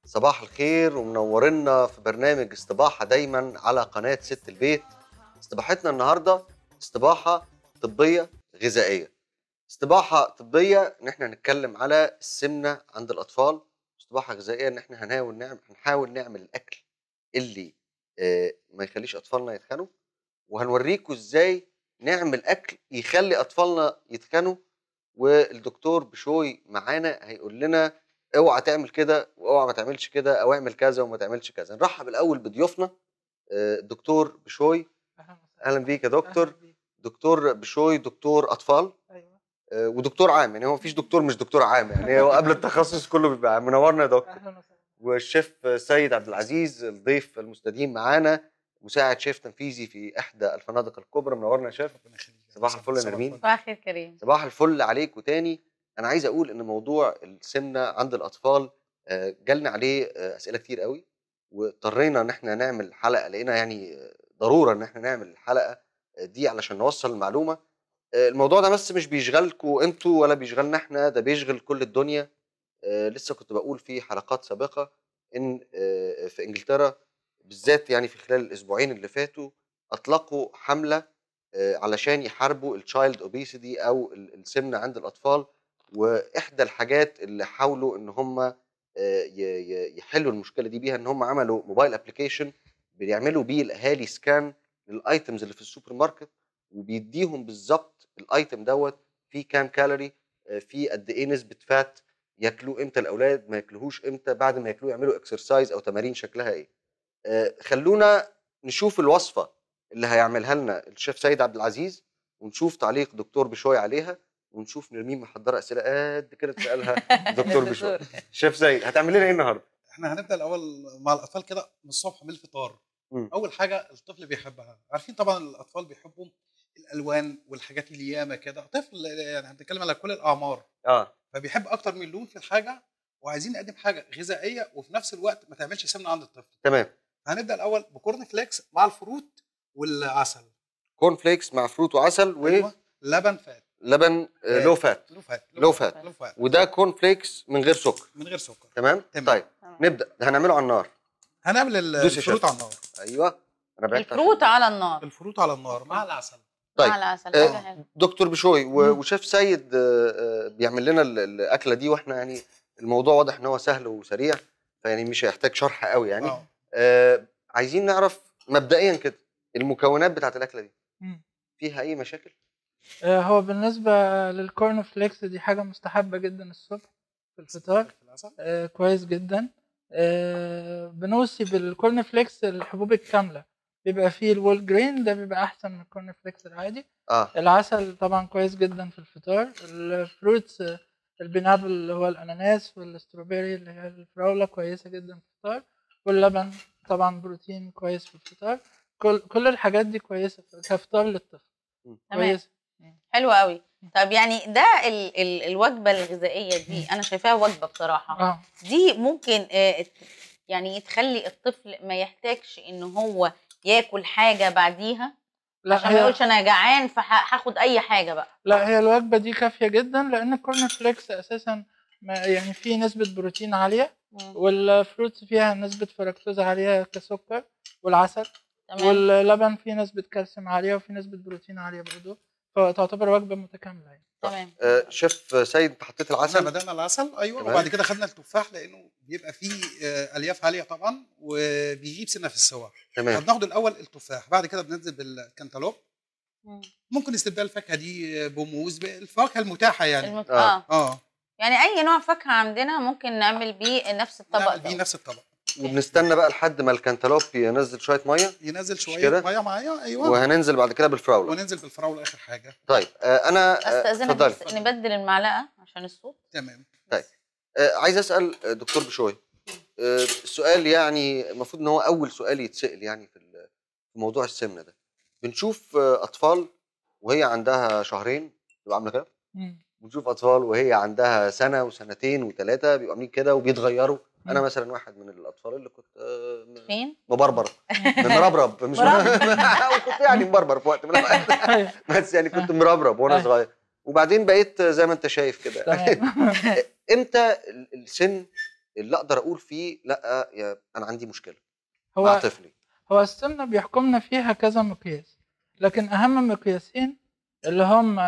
صباح الخير ومنورنا في برنامج استباحة دايما على قناة ست البيت استباحتنا النهاردة استباحة طبية غذائية استباحة طبية ان احنا هنتكلم على السمنة عند الأطفال استباحة غذائية ان احنا هنحاول نعمل هنحاول نعمل الأكل اللي آه، ما يخليش أطفالنا يتخنوا وهنوريكم ازاي نعمل أكل يخلي أطفالنا يتخنوا والدكتور بشوي معانا هيقول لنا اوعى تعمل كده واوعى ما تعملش كده او اعمل كذا وما تعملش كذا نرحب الاول بضيوفنا آه، الدكتور بشوي اهلا بيك يا دكتور أهلاً بيك. دكتور بشوي دكتور اطفال ايوه آه، ودكتور عام يعني هو مفيش دكتور مش دكتور عام يعني هو قبل التخصص كله بيبقى عام. منورنا يا دكتور اهلا وسهلا والشيف سيد عبد العزيز الضيف المستديم معانا مساعد شيف تنفيذي في احدى الفنادق الكبرى منورنا يا شيف ربنا يخليك صباح الفل يا صباح نرمين. الفل. صباح الخير كريم صباح الفل عليكم تاني انا عايز اقول ان موضوع السمنه عند الاطفال آه، جالنا عليه آه، اسئله كتير قوي واضطرينا ان احنا نعمل حلقه لقينا يعني آه، ضروره ان احنا نعمل الحلقه آه، دي علشان نوصل المعلومه آه، الموضوع ده بس مش بيشغلكم انتوا ولا بيشغلنا احنا ده بيشغل كل الدنيا آه، لسه كنت بقول في حلقات سابقه ان آه، في انجلترا بالذات يعني في خلال الاسبوعين اللي فاتوا اطلقوا حمله آه، علشان يحاربوا التشايلد اوبيسيتي او ال- السمنه عند الاطفال واحدى الحاجات اللي حاولوا ان هم آه، ي- ي- يحلوا المشكله دي بيها ان هم عملوا موبايل ابلكيشن بيعملوا بيه الاهالي سكان للايتمز اللي في السوبر ماركت وبيديهم بالظبط الايتم دوت فيه كام كالوري آه، فيه قد ايه نسبه فات ياكلوه امتى الاولاد ما ياكلوهوش امتى بعد ما ياكلوه يعملوا اكسرسايز او تمارين شكلها ايه آه، خلونا نشوف الوصفه اللي هيعملها لنا الشيف سيد عبد العزيز ونشوف تعليق دكتور بشوي عليها ونشوف نرمين محضره اسئله قد كده تسالها دكتور بشوي شيف سيد هتعمل لنا ايه النهارده؟ احنا هنبدا الاول مع الاطفال كده من الصبح من الفطار مم. اول حاجه الطفل بيحبها عارفين طبعا الاطفال بيحبوا الالوان والحاجات اليامه كده طفل يعني هنتكلم على كل الاعمار اه فبيحب اكتر من لون في الحاجه وعايزين نقدم حاجه غذائيه وفي نفس الوقت ما تعملش سمنه عند الطفل تمام هنبدا الاول بكورن فليكس مع الفروت والعسل كورن فليكس مع فروت وعسل أيوة. لبن فات ولبن آه، لو فات لو فات لو فات. لو فات وده كورن فليكس من غير سكر من غير سكر تمام؟ تمام. طيب تمام. نبدا ده هنعمله على النار هنعمل ال- دوس يا الفروت شيف. على النار ايوه انا بعدت الفروت عشان- على النار الفروت على النار مع العسل طيب. مع العسل آه، حاجه حلوه دكتور بشوي و- مم. وشيف سيد آه، آه، بيعمل لنا ال- الاكله دي واحنا يعني الموضوع واضح ان هو سهل وسريع فيعني مش هيحتاج شرح قوي يعني آه. آه عايزين نعرف مبدئيا كده المكونات بتاعت الاكله دي مم. فيها اي مشاكل آه، هو بالنسبة للكورن فليكس دي حاجة مستحبة جدا الصبح في الفطار العسل آه، كويس جدا آه، بنوصي بالكورن فليكس الحبوب الكاملة بيبقى فيه الوول جرين ده بيبقى أحسن من الكورن فليكس العادي اه العسل طبعا كويس جدا في الفطار الفروتس آه، البينابل اللي هو الأناناس والستروبيري اللي هي الفراولة كويسة جدا في الفطار واللبن طبعا بروتين كويس في الفطار كل كل الحاجات دي كويسة كفطار للطفل مم. تمام. كويسة حلو قوي طب يعني ده ال ال الوجبه الغذائيه دي انا شايفاها وجبه بصراحه اه دي ممكن آه، يعني تخلي الطفل ما يحتاجش ان هو ياكل حاجه بعديها لا عشان ما هي يقولش انا جعان فهاخد اي حاجه بقى لا هي الوجبة دي كافية جدا لأن الكورن فليكس أساسا ما يعني فيه نسبة بروتين عالية مم. والفروتس فيها نسبة فركتوز عالية كسكر والعسل تمام واللبن فيه نسبة كالسيوم عالية وفيه نسبة بروتين عالية برضه فتعتبر وجبة متكاملة يعني تمام آه، شيف سيد انت حطيت احنا العسل بدانا العسل ايوه تمام. وبعد كده خدنا التفاح لانه بيبقى فيه آه، الياف عاليه طبعا وبيجيب سنه في السوا تمام فبناخد الاول التفاح بعد كده بننزل بالكنتالوب مم. ممكن استبدال الفاكهه دي بموز بالفواكه المتاحه يعني المت... آه. اه اه يعني اي نوع فاكهه عندنا ممكن نعمل بيه نفس الطبق نعمل بيه ده نفس الطبق وبنستنى بقى لحد ما الكنتالوب ينزل شويه ميه ينزل كده؟ شويه ميه معايا ايوه وهننزل بعد كده بالفراوله وننزل بالفراوله اخر حاجه طيب آه، انا آه، استاذنك اتفضلي بس نبدل المعلقه عشان الصوت تمام طيب. آه، عايز اسال آه، دكتور بشوي آه، السؤال يعني المفروض ان هو اول سؤال يتسال يعني في ال- في موضوع السمنه ده بنشوف آه، اطفال وهي عندها شهرين تبقى عامله كده مم. بنشوف اطفال وهي عندها سنه وسنتين وثلاثه بيبقوا عاملين كده وبيتغيروا انا مم. مثلا واحد من الاطفال اللي كنت آه، م- فين؟ مبربر مربرب مش كنت يعني مبربر في وقت من الاوقات أيوة، بس يعني كنت مربرب وانا أيوة. صغير وبعدين بقيت زي ما انت شايف كده تمام امتى ال- السن اللي اقدر اقول فيه لا يا انا عندي مشكله مع هو طفلي هو السمنة بيحكمنا فيها كذا مقياس لكن أهم مقياسين اللي هم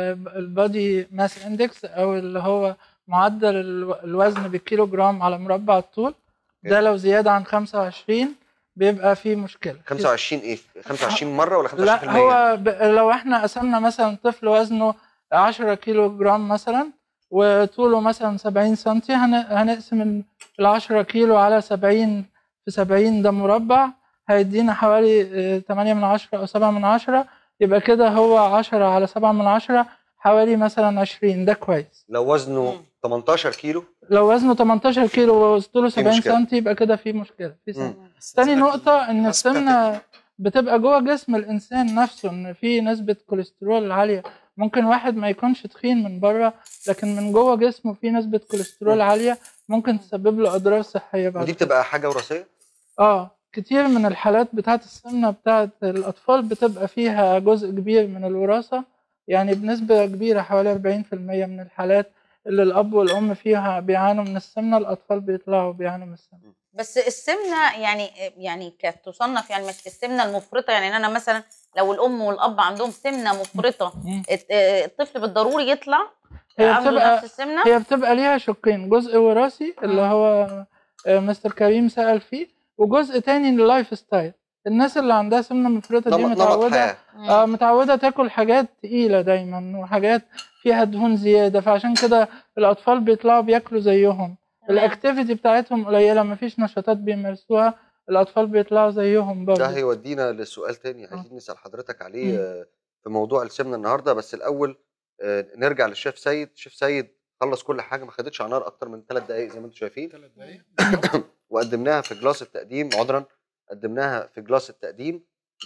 البادي ماس اندكس أو اللي هو معدل الو- الوزن بالكيلو جرام على مربع الطول ده لو زيادة عن 25 بيبقى فيه مشكلة 25 ايه 25 مره ولا 25% لا هو ب... لو احنا قسمنا مثلا طفل وزنه 10 كيلو جرام مثلا وطوله مثلا 70 سنتي هن... هنقسم ال 10 كيلو على 70 في 70 ده مربع هيدينا حوالي آه، 8 من 10 او 7 من 10 يبقى كده هو 10 على 7 من 10 حوالي مثلا 20 ده كويس لو وزنه مم. 18 كيلو لو وزنه 18 كيلو وطوله 70 مشكلة. سنتي يبقى كده في مشكله في سنة. مم. تاني نقطة إن الناس بتاعت السمنة بتبقى جوه جسم الإنسان نفسه إن في نسبة كوليسترول عالية ممكن واحد ما يكونش تخين من بره لكن من جوه جسمه في نسبة كوليسترول مم. عالية ممكن تسبب له أضرار صحية بعد ودي كده. بتبقى حاجه وراثيه اه كتير من الحالات بتاعت السمنة بتاعت الأطفال بتبقى فيها جزء كبير من الوراثة يعني بنسبة كبيرة حوالي 40% من الحالات اللي الأب والأم فيها بيعانوا من السمنة الأطفال بيطلعوا بيعانوا من السمنة بس السمنه يعني يعني كانت تصنف يعني مش السمنه المفرطه يعني إن انا مثلا لو الام والاب عندهم سمنه مفرطه مم. الت- آه، الطفل بالضروري يطلع هي عنده بتبقى نفس السمنه هي بتبقى ليها شقين جزء وراثي اللي آه. هو آه، مستر كريم سأل فيه وجزء تاني اللايف ستايل الناس اللي عندها سمنة مفرطة دي نمط نمط متعودة حياه مم. آه متعودة تاكل حاجات تقيلة دايما وحاجات فيها دهون زيادة فعشان كده الأطفال بيطلعوا بياكلوا زيهم تمام. الأكتيفيتي بتاعتهم قليلة مفيش نشاطات بيمارسوها الأطفال بيطلعوا زيهم ده برضه هيودينا لسؤال تاني آه. عايزين نسال حضرتك عليه مم. آه، في موضوع السمنه النهارده بس الاول آه، نرجع للشيف سيد شيف سيد خلص كل حاجه ما خدتش على النار اكتر من ثلاث دقائق زي ما انتم شايفين ثلاث دقايق وقدمناها في جلاس التقديم عذرا قدمناها في جلاس التقديم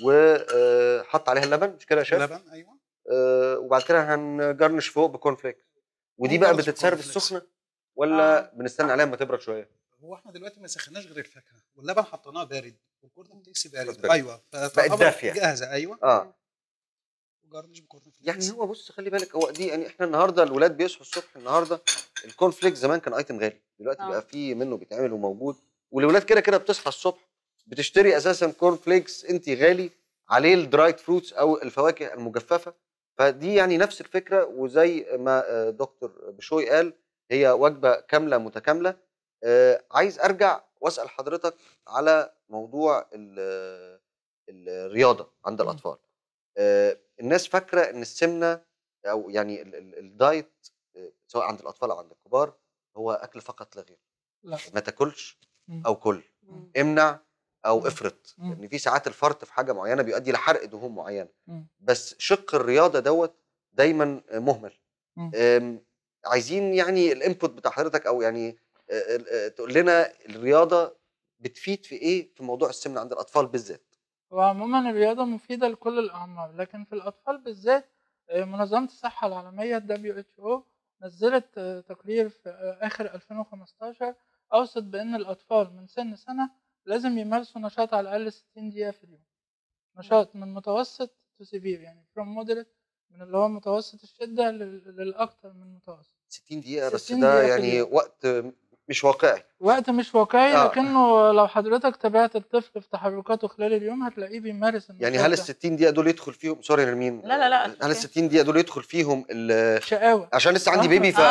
وحط عليها اللبن مش كده يا شيف لبن ايوه آه، وبعد كده هنجرنش فوق بكورن فليكس ودي ممكن بقى نجرش بتتسرب بكورن فليكس. السخنه ولا آه. بنستنى عليها ما تبرد شويه هو احنا دلوقتي ما سخناش غير الفاكهه واللبن حطيناه بارد والكورن فليكس بارد بارد. ايوه فتعتبر دافية. جاهزه ايوه اه وجرنش بكورن فليكس يعني هو بص خلي بالك هو دي يعني احنا النهارده الولاد بيصحوا الصبح النهارده الكورن فليكس زمان كان ايتم غالي دلوقتي آه. بقى في منه بيتعمل وموجود والولاد كده كده بتصحى الصبح بتشتري اساسا كورن فليكس انت غالي عليه الدرايد فروتس او الفواكه المجففه فدي يعني نفس الفكره وزي ما آه، دكتور بشوي قال هي وجبه كامله متكامله آه، عايز ارجع واسال حضرتك على موضوع ال- الرياضه عند مم. الاطفال آه، الناس فاكره ان السمنه او يعني ال- ال- الدايت آه، سواء عند الاطفال او عند الكبار هو اكل فقط لا غير لا ما تاكلش مم. او كل مم. امنع او مم. افرط مم. لان في ساعات الفرط في حاجه معينه بيؤدي لحرق دهون معينه مم. بس شق الرياضه دوت دايما مهمل مم. أم، عايزين يعني الانبوت بتاع حضرتك او يعني آه، آه، تقول لنا الرياضه بتفيد في ايه في موضوع السمنه عند الاطفال بالذات وعموما الرياضة مفيدة لكل الأعمار لكن في الأطفال بالذات آه، منظمة الصحة العالمية ال WHO نزلت آه، تقرير في آه، آخر 2015 أوصت بأن الأطفال من سن سنة لازم يمارسوا نشاط على الأقل 60 دقيقة في اليوم نشاط من متوسط to severe يعني from moderate من اللي هو متوسط الشدة لل- للأكثر من متوسط 60 دقيقه بس 60 ده دقيقة في يعني اليوم. وقت مش واقعي وقت مش واقعي آه. لكنه لو حضرتك تابعت الطفل في تحركاته خلال اليوم هتلاقيه بيمارس يعني النشاط هل ال ده. 60 دقيقه دول يدخل فيهم سوري يا نرمين لا، لا، لا، هل أوكي. ال 60 دقيقه دول يدخل فيهم ال- شقاوة عشان لسه عندي آه. بيبي ف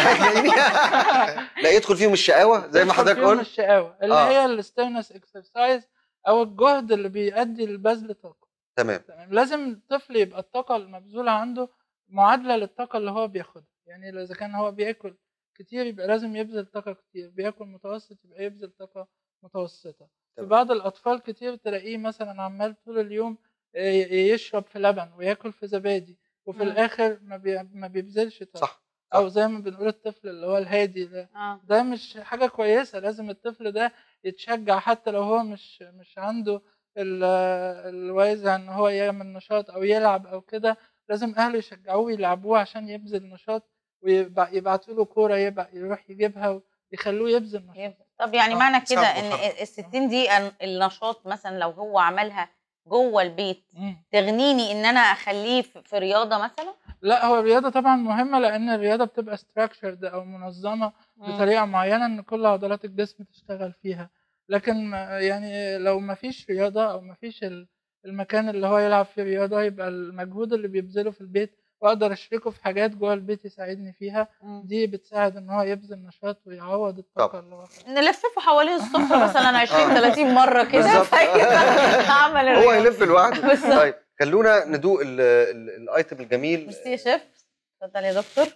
آه. لا يدخل فيهم الشقاوه زي ما يدخل حضرتك فيهم قلت الشقاوة اللي آه. هي الستيرنس اكسرسايز او الجهد اللي بيؤدي لبذل طاقة تمام تمام لازم الطفل يبقى الطاقة المبذولة عنده معادلة للطاقة اللي هو بياخدها يعني اذا كان هو بياكل كتير يبقى لازم يبذل طاقة كتير بياكل متوسط يبقى يبذل طاقة متوسطة في تمام. بعض الأطفال كتير تلاقيه مثلا عمال طول اليوم ي- يشرب في لبن وياكل في زبادي وفي مم. الآخر ما, بي... ما بيبذلش طاقة صح أو زي ما بنقول الطفل اللي هو الهادي ده اه ده مش حاجة كويسة لازم الطفل ده يتشجع حتى لو هو مش مش عنده ال- الوازع ان هو يعمل نشاط او يلعب او كده لازم اهله يشجعوه يلعبوه عشان يبذل نشاط ويبعتوا له كورة يبع- يروح يجيبها ويخلوه يبذل نشاط يبدأ. طب يعني آه، معنى كده يساعده ان حركة. ال 60 دقيقه النشاط مثلا لو هو عملها جوه البيت مم. تغنيني ان انا اخليه في في رياضه مثلا لا هو الرياضه طبعا مهمه لان الرياضه بتبقى structured او منظمه بطريقه معينه ان كل عضلات الجسم تشتغل فيها لكن ما- يعني لو ما فيش رياضه او ما فيش ال- المكان اللي هو يلعب فيه رياضه يبقى المجهود اللي بيبذله في البيت واقدر اشركه في حاجات جوه البيت يساعدني فيها مم. دي بتساعد ان هو يبذل نشاط ويعوض الطاقه طبعا. اللي هو خدها. نلففه حوالين الصبح مثلا 20 30 مره كده بالظبط. فيبقى عمل هو الرياضة. يلف لوحده بالظبط. طيب خلونا ندوق ال- ال- الايتم الجميل ميرسي يا شيف اتفضل يا دكتور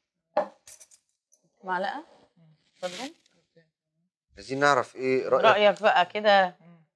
معلقه اتفضل عايزين نعرف ايه رايك رايك بقى كده مم.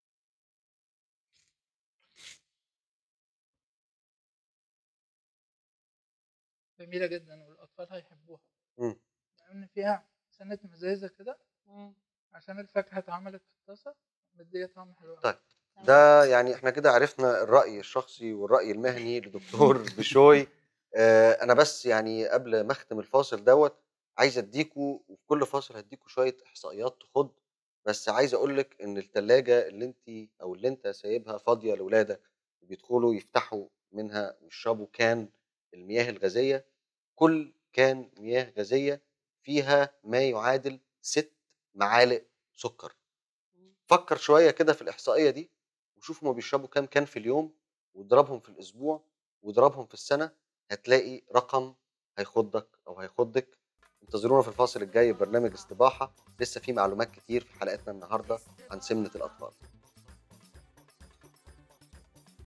جميله جدا والاطفال هيحبوها مم. لان فيها سنه مزازه كده عشان الفاكهه اتعملت في الطاسه مديه طعم حلو أوي. طيب. ده يعني احنا كده عرفنا الرأي الشخصي والرأي المهني لدكتور بشوي آه انا بس يعني قبل ما اختم الفاصل دوت عايز اديكوا وفي كل فاصل هديكوا شوية احصائيات تخض بس عايز اقول لك ان التلاجة اللي انت او اللي انت سايبها فاضية لاولادك بيدخلوا يفتحوا منها ويشربوا كان المياه الغازية كل كان مياه غازية فيها ما يعادل ست معالق سكر فكر شويه كده في الاحصائيه دي وشوف هما بيشربوا كام كان في اليوم واضربهم في الاسبوع واضربهم في السنه هتلاقي رقم هيخضك او هيخضك انتظرونا في الفاصل الجاي في برنامج استباحه لسه في معلومات كتير في حلقتنا النهارده عن سمنه الاطفال